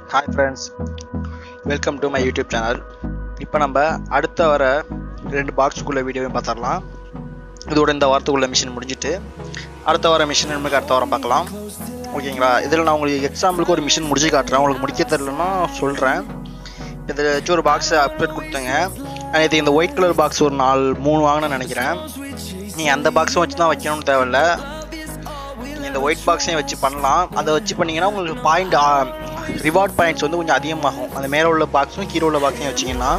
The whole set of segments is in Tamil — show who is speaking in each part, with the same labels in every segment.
Speaker 1: hi friends welcome to my YouTube channel இப்போ நம்ம அடுத்த வர ரெண்டு பாக்ஸுக்குள்ள வீடியோவையும் பார்த்துடலாம் இதோட இந்த வாரத்துக்குள்ள மிஷின் முடிஞ்சிட்டு அடுத்த வார மிஷின் நமக்கு அடுத்த வாரம் பார்க்கலாம் ஓகேங்களா இதில் நான் உங்களுக்கு எக்ஸாம்பிளுக்கு ஒரு மிஷின் முடிச்சு காட்டுறேன் உங்களுக்கு முடிக்க தெரிலன்னா சொல்கிறேன் இதில் வச்சு ஒரு பாக்ஸை அப்டேட் கொடுத்தேங்க நான் இது இந்த ஒயிட் கலர் பாக்ஸ் ஒரு நாலு மூணு வாங்கினேன்னு நினைக்கிறேன் நீங்கள் அந்த பாக்ஸும் வச்சு தான் வைக்கணும்னு தேவையில்ல நீங்கள் இந்த ஒயிட் பாக்ஸையும் வச்சு பண்ணலாம் அதை வச்சு பண்ணீங்கன்னா உங்களுக்கு பாயிண்ட் ரிவார்ட் பாயிண்ட்ஸ் வந்து கொஞ்சம் அதிகமாகும் அந்த மேலே உள்ள பாக்ஸும் கீழே உள்ள பாக்ஸையும் வச்சிங்கன்னா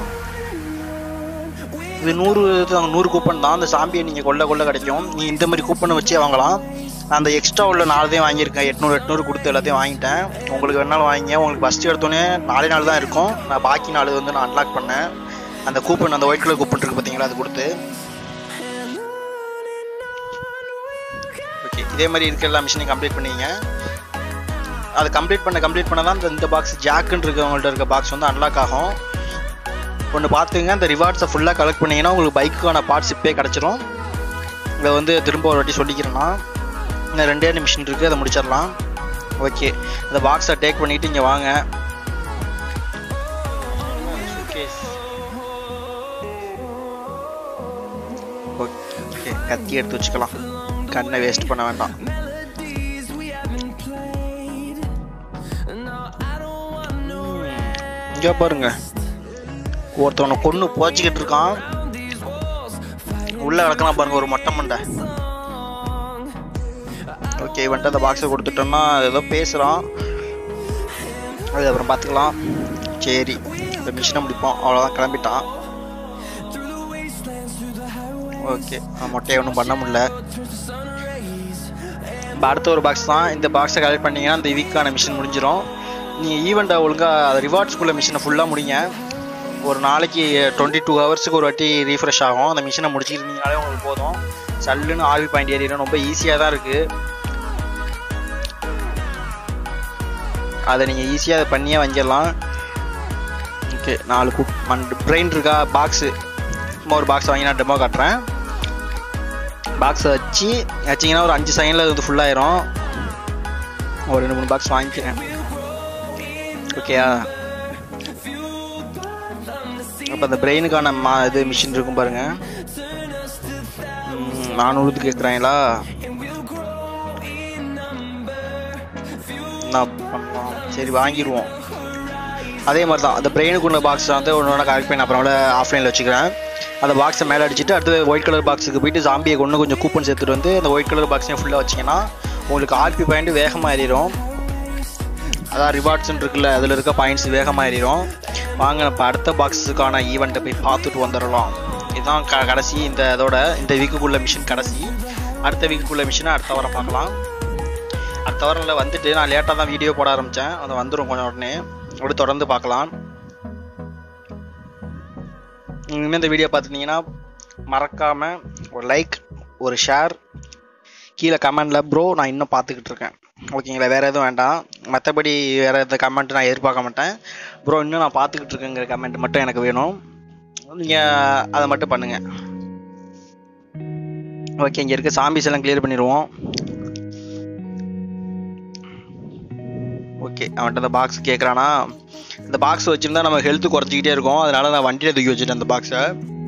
Speaker 1: இது நூறு நூறு கூப்பன் தான் அந்த சாம்பியை நீங்கள் கொள்ள கொள்ள கிடைக்கும் நீ இந்த மாதிரி கூப்பனை வச்சே வாங்கலாம் நான் அந்த எக்ஸ்ட்ரா உள்ள நாலுதையும் வாங்கியிருக்கேன் எட்நூறு எட்நூறு கொடுத்து எல்லாத்தையும் வாங்கிட்டேன் உங்களுக்கு வேணாலும் வாங்கிங்க உங்களுக்கு ஃபஸ்ட்டு எடுத்தோடனே நாலே நாள் தான் இருக்கும் நான் பாக்கி நாலு வந்து நான் அன்லாக் பண்ணேன் அந்த கூப்பன் அந்த ஒயிட் கலர் கூப்பன் இருக்குது பார்த்தீங்களா அது கொடுத்து ஓகே இதே மாதிரி இருக்க எல்லா மிஷினையும் கம்ப்ளீட் பண்ணிங்க அது கம்ப்ளீட் பண்ண கம்ப்ளீட் பண்ண தான் இந்த பாக்ஸ் ஜாக்குன்னு இருக்கவங்கள்ட்ட இருக்க பாக்ஸ் வந்து அன்லாக் ஆகும் ஒன்று பார்த்துங்க அந்த ரிவார்ட்ஸை ஃபுல்லாக கலெக்ட் பண்ணிங்கன்னா உங்களுக்கு பைக்குக்கான பார்ட்ஸ் இப்பே கிடச்சிரும் இதை வந்து திரும்ப ஒரு வாட்டி சொல்லிக்கிறேன்னா இன்னும் ரெண்டே நிமிஷம் இருக்குது அதை முடிச்சிடலாம் ஓகே அந்த பாக்ஸை டேக் பண்ணிவிட்டு இங்கே வாங்க ஓகே கத்தி எடுத்து வச்சுக்கலாம் கண்ணை வேஸ்ட் பண்ண வேண்டாம் இங்கே பாருங்க ஒருத்தவனை கொன்று புதைச்சிக்கிட்டு இருக்கான் உள்ள கிடக்கலாம் பாருங்க ஒரு மொட்டை மண்டை ஓகே வந்துட்டு அந்த பாக்ஸை கொடுத்துட்டோம்னா ஏதோ பேசுகிறான் அது அப்புறம் பார்த்துக்கலாம் சரி இந்த மிஷினை முடிப்போம் அவ்வளோதான் கிளம்பிட்டான் ஓகே மொட்டையை ஒன்றும் பண்ண முடியல இப்போ அடுத்த ஒரு பாக்ஸ் தான் இந்த பாக்ஸை கலெக்ட் பண்ணீங்கன்னா இந்த வீக்கான மிஷின் முடிஞ்சிடும் நீங்கள் ஈவெண்ட்டை ஒழுங்காக ரிவார்ட்ஸ்குள்ள மிஷினை ஃபுல்லாக முடிங்க ஒரு நாளைக்கு டுவெண்ட்டி டூ ஹவர்ஸுக்கு ஒரு வாட்டி ரீஃப்ரெஷ் ஆகும் அந்த மிஷினை முடிச்சிருந்தீங்கனாலே உங்களுக்கு போதும் சல்லுன்னு ஆவி பாயிண்ட் ஏறிடும் ரொம்ப ஈஸியாக தான் இருக்குது அதை நீங்கள் ஈஸியாக அதை பண்ணியே வாங்கிடலாம் ஓகே நாலு குக் மண் பிரெயின் இருக்கா பாக்ஸு சும்மா ஒரு பாக்ஸ் வாங்கி நான் டெமோ காட்டுறேன் பாக்ஸை வச்சு வச்சிங்கன்னா ஒரு அஞ்சு செகண்டில் இது ஃபுல்லாயிரும் ஒரு ரெண்டு மூணு பாக்ஸ் வாங்கிக்கிறேன் ஓகேயா அப்போ அந்த பிரெயினுக்கான மா இது மிஷின் இருக்கும் பாருங்க நானூறுக்கு கேட்குறாங்களா என்ன பண்ணலாம் சரி வாங்கிடுவோம் அதே மாதிரி தான் அந்த பிரெயினுக்குள்ள பாக்ஸ் வந்து ஒன்று ஒன்று கலெக்ட் பண்ணி அப்புறம் ஆஃப்லைனில் வச்சுக்கிறேன் அந்த பாக்ஸை மேலே அடிச்சுட்டு அடுத்து ஒயிட் கலர் பாக்ஸுக்கு போயிட்டு ஜாம்பியை கொண்டு கொஞ்சம் கூப்பன் சேர்த்துட்டு வந்து அந்த ஒயிட் கலர் பாக்ஸையும் ஃபுல்லாக வச்சிங்கன்னா உங்களுக்கு ஆர்பி பாயிண்ட் வேகமாக ஏறிடும் அதான் ரிவார்ட்ஸ்ன்னு இருக்குல்ல அதில் இருக்க பாயிண்ட்ஸ் வேகமாக ஏறிடும் வாங்க நம்ம அடுத்த பாக்ஸுக்கான ஈவெண்ட்டை போய் பார்த்துட்டு வந்துடலாம் இதுதான் க கடைசி இந்த இதோட இந்த வீக்குக்குள்ள மிஷின் கடைசி அடுத்த வீக்குக்குள்ள மிஷினை அடுத்த வாரம் பார்க்கலாம் அடுத்த வாரம்ல வந்துட்டு நான் லேட்டாக தான் வீடியோ போட ஆரம்பித்தேன் அது வந்துடும் கொஞ்சம் உடனே அப்படி தொடர்ந்து பார்க்கலாம் இனிமேல் இந்த வீடியோ பார்த்துருந்தீங்கன்னா மறக்காமல் ஒரு லைக் ஒரு ஷேர் கீழே கமெண்டில் ப்ரோ நான் இன்னும் பார்த்துக்கிட்டு இருக்கேன் ஓகேங்களா வேறு எதுவும் வேண்டாம் மற்றபடி வேறு எந்த கமெண்ட் நான் எதிர்பார்க்க மாட்டேன் ப்ரோ இன்னும் நான் பார்த்துக்கிட்டு இருக்கேங்கிற கமெண்ட் மட்டும் எனக்கு வேணும் நீங்கள் அதை மட்டும் பண்ணுங்கள் ஓகே இங்கே இருக்க சாம்பிஸ் எல்லாம் கிளியர் பண்ணிடுவோம் ஓகே அவன்கிட்ட அந்த பாக்ஸ் கேட்குறானா இந்த பாக்ஸ் வச்சுருந்தா நம்ம ஹெல்த் குறைச்சிக்கிட்டே இருக்கும் அதனால நான் வண்டியில் தூக்கி வச்சுட்டேன் அந்த பாக்ஸை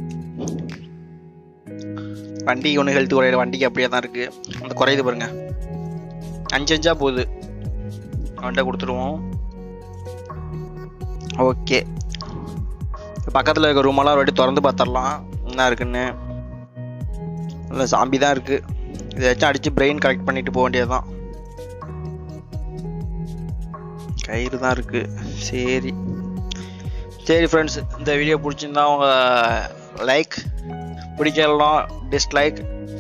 Speaker 1: வண்டிக்கு ஒன்றும் ஹெல்த் குறையில வண்டிக்கு அப்படியே தான் இருக்குது அந்த குறையுது பாருங்க அஞ்சு அஞ்சா போகுது அவன்கிட்ட கொடுத்துருவோம் ஓகே பக்கத்தில் இருக்க ரூமெல்லாம் ஒரு வாட்டி திறந்து பார்த்துடலாம் என்ன இருக்குன்னு இல்லை சாம்பி தான் இருக்குது இதாச்சும் அடித்து பிரெயின் கரெக்ட் பண்ணிட்டு போக வேண்டியதுதான் கயிறு தான் இருக்குது சரி சரி ஃப்ரெண்ட்ஸ் இந்த வீடியோ பிடிச்சிருந்தா உங்கள் லைக் பிடிக்கலாம் டிஸ்லைக்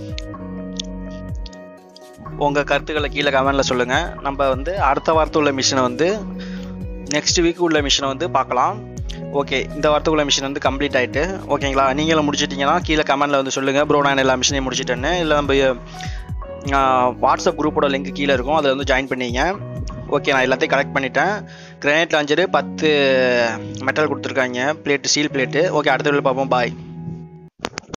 Speaker 1: உங்கள் கருத்துக்களை கீழே கமெண்டில் சொல்லுங்கள் நம்ம வந்து அடுத்த வாரத்து உள்ள மிஷினை வந்து நெக்ஸ்ட் வீக் உள்ள மிஷினை வந்து பார்க்கலாம் ஓகே இந்த வாரத்துக்குள்ள மிஷின் வந்து கம்ப்ளீட் ஆகிட்டு ஓகேங்களா நீங்களும் முடிச்சிட்டிங்கன்னா கீழே கமெண்டில் வந்து சொல்லுங்கள் ப்ரோ நான் எல்லா மிஷினையும் முடிச்சிட்டேன்னு இல்லை நம்ம வாட்ஸ்அப் குரூப்போட லிங்க் கீழே இருக்கும் அதில் வந்து ஜாயின் பண்ணிங்க ஓகே நான் எல்லாத்தையும் கலெக்ட் பண்ணிட்டேன் கிரானைட் லாஞ்சரு பத்து மெட்டல் கொடுத்துருக்காங்க பிளேட்டு ஸ்டீல் பிளேட்டு ஓகே அடுத்த வீடியோ பார்ப்போம் பாய்